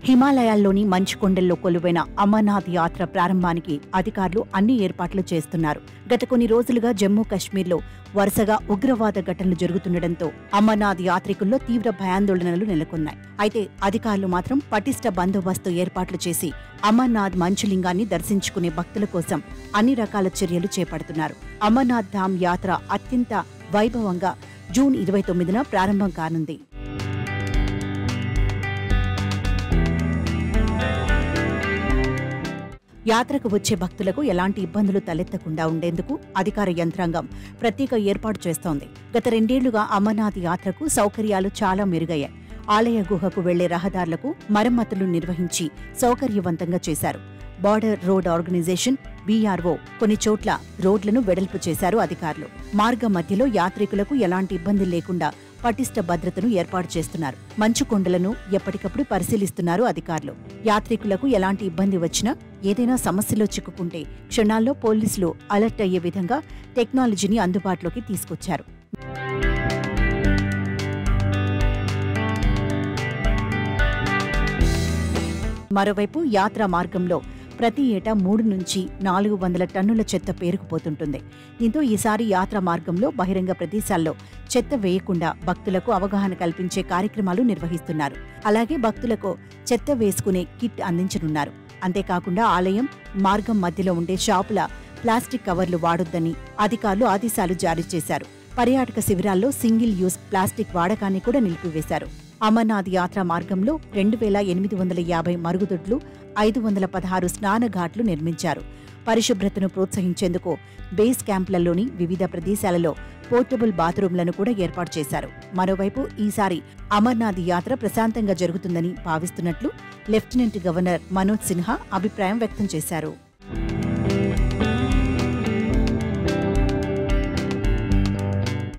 హిమాలయాల్లోని మంచు కొండల్లో కొలువైన అమర్నాథ్ యాత్ర ప్రారంభానికి అధికారులు అన్ని ఏర్పాట్లు చేస్తున్నారు గత కొన్ని రోజులుగా జమ్మూ కశ్మీర్లో వరుసగా ఉగ్రవాద ఘటనలు జరుగుతుండటంతో అమర్నాథ్ యాత్రికుల్లో తీవ్ర భయాందోళనలు నెలకొన్నాయి అయితే అధికారులు మాత్రం పటిష్ట బందోబస్తు ఏర్పాట్లు చేసి అమర్నాథ్ మంచులింగాన్ని దర్శించుకునే భక్తుల కోసం అన్ని రకాల చర్యలు చేపడుతున్నారు అమర్నాథ్ ధామ్ యాత్ర అత్యంత వైభవంగా జూన్ ఇరవై తొమ్మిదిన ప్రారంభం కానుంది యాత్రకు వచ్చే భక్తులకు ఎలాంటి ఇబ్బందులు తలెత్తకుండా ఉండేందుకు అధికార యంత్రాంగం ప్రత్యేక ఏర్పాటు చేస్తోంది గత రెండేళ్లుగా అమర్నాథ్ యాత్రకు సౌకర్యాలు చాలా మెరుగయ్యాయి ఆలయ గుహకు వెళ్లే రహదారులకు మరమ్మతులు నిర్వహించి సౌకర్యవంతంగా చేశారు బార్డర్ రోడ్ ఆర్గనైజేషన్ బీఆర్ఓ కొన్ని చోట్ల రోడ్లను వెడల్పు చేశారు అధికారులు మార్గ మధ్యలో యాత్రికులకు ఎలాంటి ఇబ్బంది లేకుండా పటిష్ట భద్రతను ఏర్పాటు చేస్తున్నారు మంచు కొండలను ఎప్పటికప్పుడు పరిశీలిస్తున్నారు అధికారులు యాత్రికులకు ఎలాంటి ఇబ్బంది వచ్చినా ఏదైనా సమస్యలో చిక్కుకుంటే క్షణాల్లో పోలీసులు అలర్ట్ అయ్యే విధంగా టెక్నాలజీని అందుబాటులోకి తీసుకొచ్చారు మరోవైపు యాత్రా మార్గంలో ప్రతి ఏటా మూడు నుంచి నాలుగు వందల టన్నుల చెత్త పేరుకుపోతుంటుంది దీంతో ఈసారి యాత్రా మార్గంలో బహిరంగ ప్రదేశాల్లో చెత్త వేయకుండా భక్తులకు అవగాహన కల్పించే కార్యక్రమాలు నిర్వహిస్తున్నారు అలాగే భక్తులకు చెత్త వేసుకునే కిట్ అందించనున్నారు అంతేకాకుండా ఆలయం మార్గం మధ్యలో ఉండే షాపుల ప్లాస్టిక్ కవర్లు వాడొద్దని అధికారులు ఆదేశాలు జారీ చేశారు పర్యాటక శిబిరాల్లో సింగిల్ యూస్ ప్లాస్టిక్ వాడకాన్ని కూడా నిలిపివేశారు అమర్నాథ్ యాత్రా మార్గంలో రెండు వేల ఎనిమిది వందల యాభై మరుగుదొడ్లు ఐదు వందల పదహారు స్నానఘాట్లు నిర్మించారు పరిశుభ్రతను ప్రోత్సహించేందుకు బేస్ క్యాంపులలోని వివిధ ప్రదేశాలలో పోర్టబుల్ బాత్రూంలను కూడా ఏర్పాటు చేశారు మరోవైపు ఈసారి అమర్నాథ్ యాత్ర ప్రశాంతంగా జరుగుతుందని భావిస్తున్నట్లు లెఫ్టినెంట్ గవర్నర్ మనోజ్ సిన్హా అభిప్రాయం వ్యక్తం చేశారు